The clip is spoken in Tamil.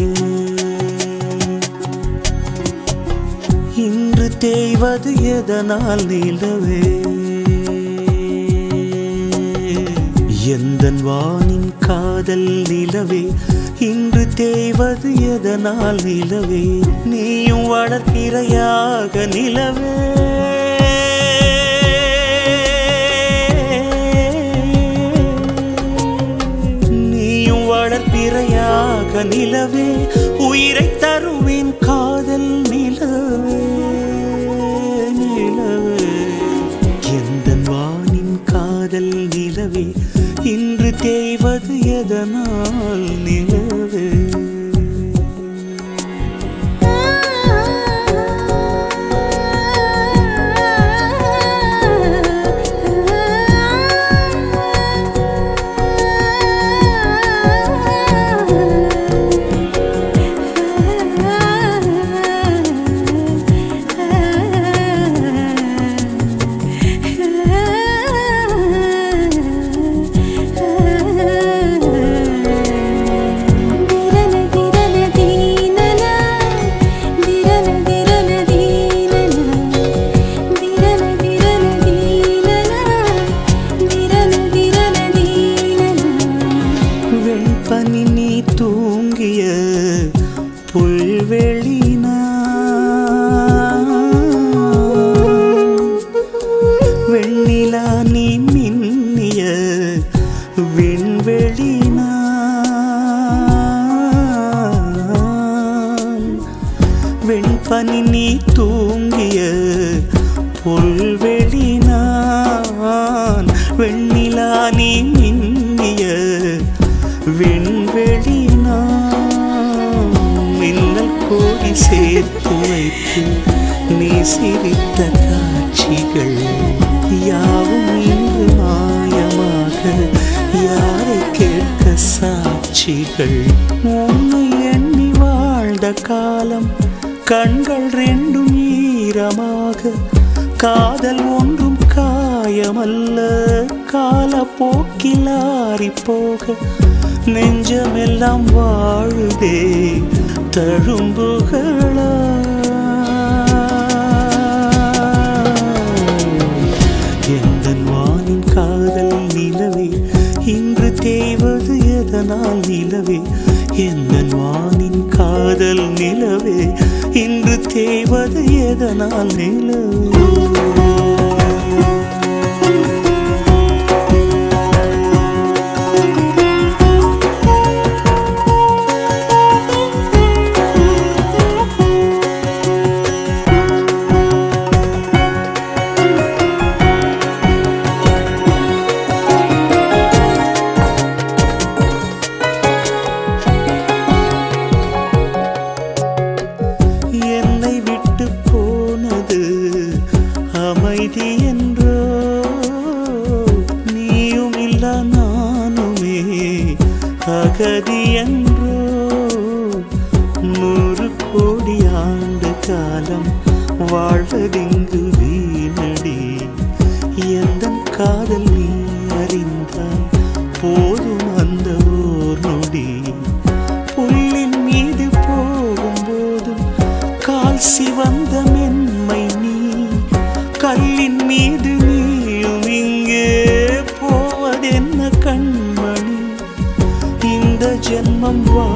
இன்று தேய்வது எதனால் நிலவே எந்தன் வானின் காதல் நிலவே இன்று தேய்வது எதனால் நிலவே நீயும் வளர்க்கிறையாக நிலவே நீயும் வளர்ப்பிறையாக நிலவே உயிரை தருவேன் காதல் நிலவே நிலவே எந்த வானின் காதல் நிலவே இன்று தேய்வது எதனால் நிலவே வெண்பனி நீ தூங்கிய புல்வெளினா வெண்ணிலா நீ மின்னிய விண்வெளினா வெண்பனி நீ தூங்கிய புல்வெளினான் வெண்ணிலா நீ மின்னிய விண்வெளினா மின்னல் கோடி சேர்த்து வைத்து நீ சிரித்த காட்சிகள் யாவும் இன்று மாயமாக யாரை கேட்க சாட்சிகள் உன்னை எண்ணி வாழ்ந்த காலம் கண்கள் ரெண்டும் ஈரமாக காதல் ஒன்றும் காயமல்ல கால போக்கில் ஆறி போக நெஞ்சமெல்லாம் வாழுதே தழும்புகளா எந்தன் வானின் காதல் நிலவே இன்று தேய்வது எதனால் நிலவே எந்தன் வானின் காதல் நிலவே இன்று தேய்வது எதனால் நிலவே என்னை விட்டு போனது அமைதி என்றோ நீயும் இல்ல நானுமே அகதி என்றோ நூறு கோடி ஆண்டு காலம் வாழ்வதிங்கு வீணடி எந்த காதல் நீ அறிந்தால் போதும் அந்த ஓர் நொடி புல்லின் மீது போகும்போதும் கால் சிவந்த மென்மை நீ கல்லின் மீது நீயும் இங்கே போவதென்ன கண்மணி இந்த ஜென்மம் வா